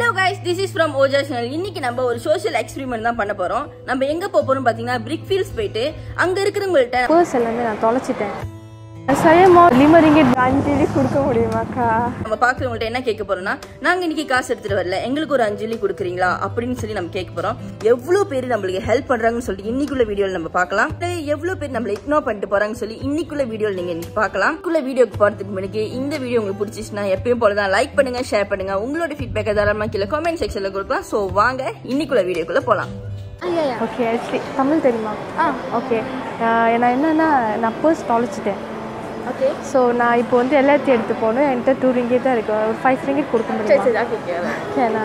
Hello guys this is from Oja channel இன்னைக்கு நம்ம ஒரு சோஷியல் எக்ஸ்பெரிமெண்ட் தான் பண்ண போறோம் நம்ம எங்க போக போறோம் பாத்தீங்கன்னா பிரிக் ஃபீல்ட்ஸ் போயிட்டு அங்க இருக்கிறவங்கள்ட்ட பர்ஸ் எல்லாமே நான் தொலைச்சிட்டேன் சயமா லிமர் ரிங்கிட் அஞ்சலி கொடுக்க முடியுமாக்கா நம்ம பாக்குறவங்கள்ட்ட என்ன கேட்க போறோம்னா நாங்க இன்னைக்கு காசு எடுத்துட்டு வரல எங்களுக்கு ஒரு அஞ்சலி கொடுக்குறீங்களா அப்படின்னு சொல்லி நம்ம கேட்க போறோம் எவ்வளவு பேர் நம்மளுக்கு ஹெல்ப் பண்றாங்கன்னு சொல்லி இன்னைக்குள்ள வீடியோல நம்ம பார்க்கலாம் இல்ல எவ்வளவு பேர் நம்மள இக்னோர் பண்ணிட்டு போறாங்கன்னு சொல்லி இன்னைக்குள்ள வீடியோல நீங்க இன்னைக்கு பார்க்கலாம் இன்னைக்குள்ள வீடியோக்கு போறதுக்கு முன்னாடி இந்த வீடியோ உங்களுக்கு பிடிச்சிச்சுன்னா எப்பயும் போலதான் லைக் பண்ணுங்க ஷேர் பண்ணுங்க உங்களோட ஃபீட்பேக் தாராளமா கீழே கமெண்ட் செக்ஷன்ல கொடுக்கலாம் சோ வாங்க இன்னைக்குள்ள வீடியோக்குள்ள போலாம் ஓகே ஆக்சுவலி தமிழ் தெரியுமா ஆ ஓகே நான் என்னன்னா நான் பர்ஸ் தொலைச்சிட்டேன் ஓகே ஸோ நான் இப்போ வந்து எல்லாத்தையும் எடுத்து போகணும் என்கிட்ட டூ ரிங்கேட் தான் இருக்கு ஒரு ஃபைவ் ரிங்கேட் கொடுக்க முடியுமா ஓகேண்ணா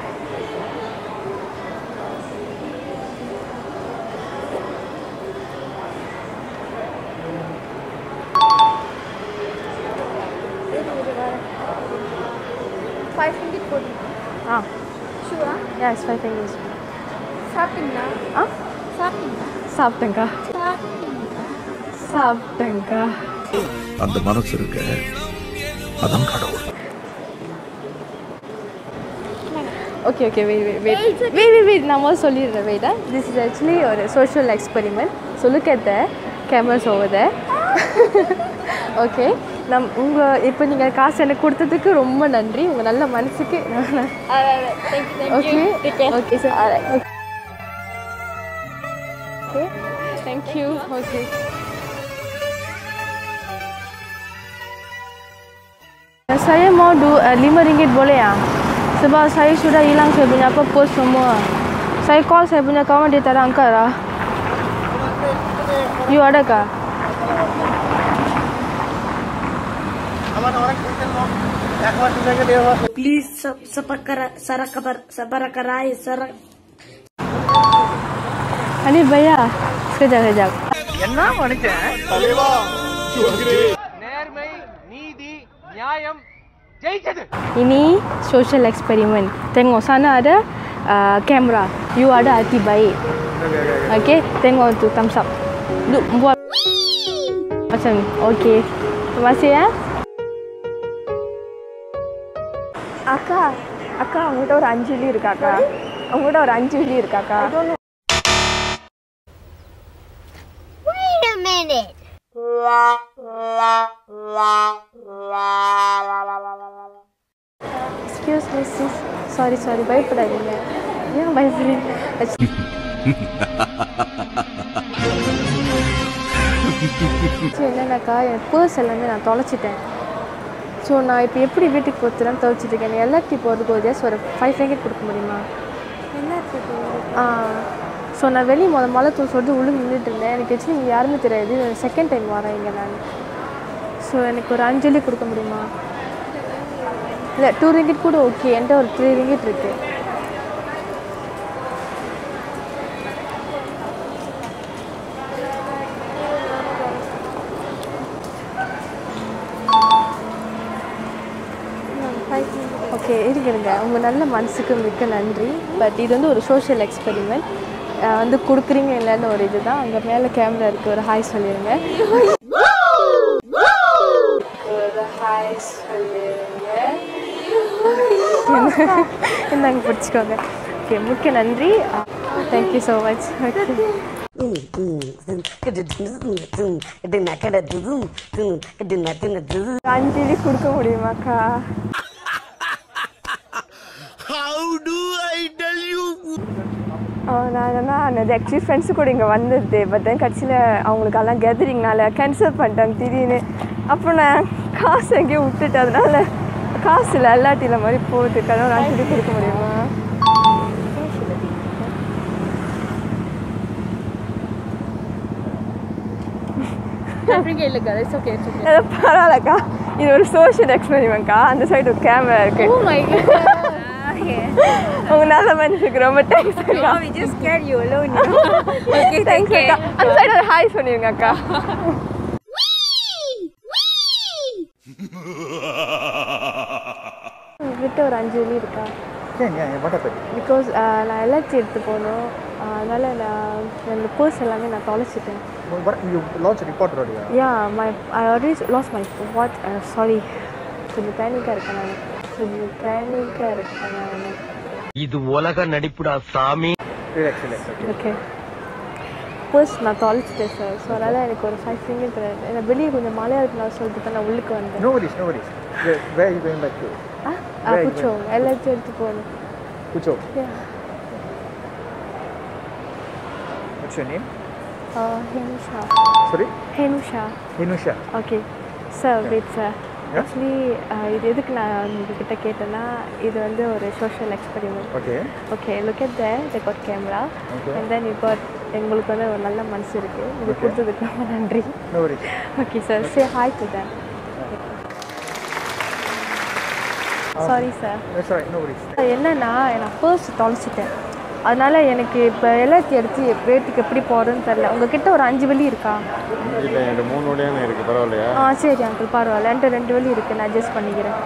ஃபைவ் ஹண்ட்ரட் போடுங்க ஆ ஷூவா யா இட்ஸ் ஃபைவ் ரிங்கேட் சாப்பிட்டீங்களா ஆ சாப்பிட்டீங்களா சாப்பிட்டேங்க்கா சாப்பிட்டீங்களா சாப்பிட்டேங்க்கா அந்த மனசு இருக்க அதான் கடவுள் okay okay wait wait wait wait wait wait நான் முதல்ல சொல்லிடுறேன் வெயிட்டா திஸ் இஸ் ஆக்சுவலி ஒரு social experiment so look at the cameras over there okay நம் உங்கள் இப்போ நீங்கள் காசு எனக்கு கொடுத்ததுக்கு ரொம்ப நன்றி உங்கள் நல்ல மனசுக்கு okay okay sir okay thank you okay Saya mau du, uh, lima ringgit boleh ya? Sebab saya sudah hilang saya punya apa pos semua. Saya call saya punya kawan dia tak ada angkat lah. You ada kah? Please sub sabakara sarakar sabarakarai sarak Ani bayar. Sekejap, sekejap. நேர்மை நீதி நியாயம் ஜெயிச்சது Ini social experiment. Tengok sana ada uh, kamera. You ada hati baik. Okay, tengok tu thumbs up. Look, buat macam ni. Okay. Terima kasih ya. அக்கா அக்கா உங்கள்கிட்ட ஒரு அஞ்சலி இருக்காக்கா உங்கள்கிட்ட ஒரு அஞ்சலி இருக்காக்கா Wait a minute. Excuse me sis sorry sorry பயப்படாதீங்க ஏன் பயப்படுறீங்க Actually- Actually என்னன்னாக்கா என் பர்ஸ் எல்லாமே நான் தொலைச்சிட்டேன் ஸோ நான் இப்போ எப்படி வீட்டுக்கு போத்துலாம் துவைச்சிட்டு இருக்கேன் எனக்கு எல்லாத்தையும் போகிறதுக்கு ஒரு ஜஸ்ட் ஒரு ஃபைவ் ரிங்கெட் கொடுக்க முடியுமா ஆ ஸோ நான் வெளியே முத மலை தூள் சொல்லிட்டு உள்ள நின்றுட்டு இருந்தேன் எனக்கு ஆக்சுவலி இங்கே யாருமே தெரியாது செகண்ட் டைம் வரேன் இங்கே நான் ஸோ எனக்கு ஒரு அஞ்சலி கொடுக்க முடியுமா இல்லை டூ ரிங்கிட் கூட ஓகே என்கிட்ட ஒரு த்ரீ ரிங்கிட் இருக்கு ஓகே இருங்க இருங்க உங்கள் நல்ல மனசுக்கு மிக்க நன்றி பட் இது வந்து ஒரு சோஷியல் எக்ஸ்பெரிமெண்ட் வந்து கொடுக்குறீங்க இல்லைன்னு ஒரு இதுதான் அங்கே மேலே கேமரா இருக்குது ஒரு ஹாய் சொல்லிடுங்க ஒரு ஹாய் சொல்லிடுங்க இந்தாங்க பிடிச்சிக்கோங்க ஓகே மிக்க நன்றி தேங்க்யூ ஸோ மச் ஓகே அஞ்சலி கொடுக்க முடியுமாக்கா நான் என்ன அது ஆக்சுவலி ஃப்ரெண்ட்ஸு கூட இங்கே வந்தது பட் தென் கடைசியில் அவங்களுக்கு எல்லாம் கேதரிங்னால கேன்சல் பண்ணிட்டாங்க திடீர்னு அப்போ நான் காசு எங்கேயோ விட்டுட்டு அதனால காசு இல்லை எல்லாட்டில மாதிரி போட்டு கடவுள் அஞ்சலி கொடுக்க முடியுமா அது பரவாயில்லக்கா இது ஒரு சோஷியல் எக்ஸ்பெரிமெண்ட்க்கா அந்த சைடு ஒரு கேமரா இருக்கு உங்க நல்ல மனுஷுக்கு ரொம்ப தேங்க்ஸ் அக்கா We just scared you alone. Okay thanks அக்கா அந்த சைடு ஒரு ஹாய் சொல்லிருங்க அக்கா உங்ககிட்ட ஒரு அஞ்சு வெள்ளி இருக்கா பிகாஸ் நான் எல்லாத்தையும் எடுத்து போகணும் அதனால நான் என்னோட பர்ஸ் எல்லாமே நான் தொலைச்சிட்டேன் What you launched a report already? ah? Yeah my I already lost my what sorry கொஞ்சம் பேனிக்காக இருக்கேன் நான் கொஞ்சம் பேனிக்காக இருக்கேன் நான் இது உலக நடிப்புடா சாமி relax relax okay okay purse நான் தொலைச்சிட்டேன் சார் ஸோ அதனால் எனக்கு ஒரு ஃபைவ் ஃபிங்கர் கிடையாது எனக்கு வெளியே கொஞ்சம் மழையாக இருக்குன்னு சொல்லிட்டு தான் நான் உள்ளுக்கு வந்தேன் no worries no worries where you going back to ah ah புச்சோம் எல்லாத்தையும் எடுத்து போகணும் குச்சோ Yeah. What's your name Henusha sorry Henusha Hinusha okay sir wait sir Yeah. Actually இது எதுக்கு நான் உங்ககிட்ட கேட்டேன்னா இது வந்து ஒரு social experiment okay okay look at there they got camera Okay. and then you got எங்களுக்கு வந்து ஒரு நல்ல மனசு இருக்குது இது Okay. கொடுத்ததுக்கு ரொம்ப நன்றி no worries okay sir say hi to them sorry sir sorry no worries என்னன்னா நான் பர்ஸ் தொலைச்சிட்டேன் அதனால எனக்கு இப்போ எல்லாத்தையும் எடுத்து ரேட்டுக்கு எப்படி போகிறதுன்னு தெரில உங்ககிட்ட ஒரு அஞ்சு வெள்ளி இருக்கா இல்லை என்கிட்ட மூணு வழியான இருக்குது பரவாயில்லையா ஆ சரி அங்கிள் பரவாயில்ல என்கிட்ட ரெண்டு வெள்ளி இருக்குது நான் அட்ஜஸ்ட் பண்ணிக்கிறேன்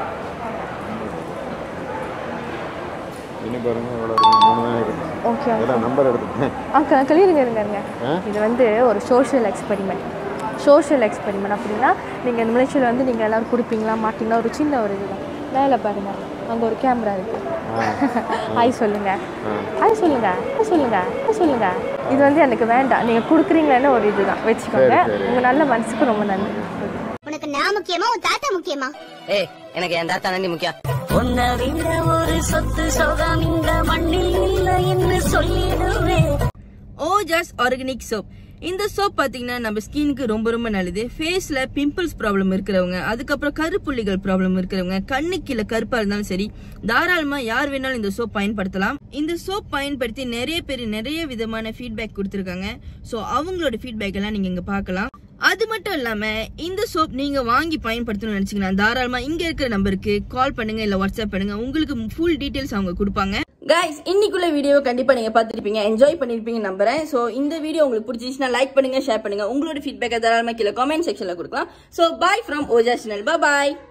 இனி பாருங்க எவ்வளோ இருக்கு மூணு தான் இருக்குது ஓகே இதெல்லாம் நம்பர் எடுத்துட்டேன் அங்கிள் அங்கிள் இருங்க இருங்க இருங்க இது வந்து ஒரு சோஷியல் எக்ஸ்பெரிமெண்ட் சோஷியல் எக்ஸ்பெரிமெண்ட் அப்படின்னா நீங்கள் இந்த மலேசியாவில் வந்து நீங்கள் எல்லோரும் குடிப்பீங்களா மாட்டீங்களா ஒரு சின்ன ஒரு இதுதான் மேலே பாருங்க அங்கே ஒரு கேமரா இருக்குது ஹாய் சொல்லுங்க ஹாய் சொல்லுங்க ஹாய் சொல்லுங்க ஹாய் சொல்லுங்க இது வந்து எனக்கு வேண்டாம் நீங்கள் கொடுக்குறீங்களான்னு ஒரு இதுதான் வச்சுக்கோங்க சரி, சரி. உங்கள் நல்ல மனசுக்கு ரொம்ப நன்றி உனக்கு நான் முக்கியமா உன் தாத்தா முக்கியமா ஏய் எனக்கு என் தாத்தா நன்றி முக்கியம் உன்னை விட ஒரு சொத்து சோகம் இந்த மண்ணில் இல்லை என்று சொல்லிடுவேன் ஓஜாஸ் ஆர்கானிக் சோப் இந்த சோப் பாத்தீங்கன்னா நம்ம ஸ்கின்க்கு ரொம்ப ரொம்ப நல்லது ஃபேஸ்ல பிம்பிள்ஸ் ப்ராப்ளம் இருக்கிறவங்க அதுக்கப்புறம் கருப்புள்ளிகள் ப்ராப்ளம் இருக்கிறவங்க கண்ணு கீழே கருப்பா இருந்தாலும் சரி தாராளமா யார் வேணாலும் இந்த சோப் பயன்படுத்தலாம் இந்த சோப் பயன்படுத்தி நிறைய பேர் நிறைய விதமான ஃபீட்பேக் கொடுத்துருக்காங்க ஸோ அவங்களோட ஃபீட்பேக் எல்லாம் நீங்க இங்க பார்க்கலாம் அது மட்டும் இல்லாம இந்த சோப் நீங்க வாங்கி பயன்படுத்தணும்னு நினைச்சீங்கன்னா தாராளமா இங்க இருக்கிற நம்பருக்கு கால் பண்ணுங்க இல்ல வாட்ஸ்அப் பண்ணுங்க உங்களுக்கு ஃபுல் டீடைல்ஸ் அவங்க கொடுப்பாங்க கைஸ் இன்னைக்குள்ள வீடியோவை கண்டிப்பா நீங்க பார்த்துருப்பீங்க என்ஜாய் பண்ணிருப்பீங்க நம்புறேன் சோ இந்த வீடியோ உங்களுக்கு பிடிச்சிருச்சுன்னா லைக் பண்ணுங்க ஷேர் பண்ணுங்க உங்களோட ஃபீட்பேக்கை தாராளமா கீழே காமெண்ட் செக்ஷன்ல கொடுக்கலாம் so bye from Oja channel bye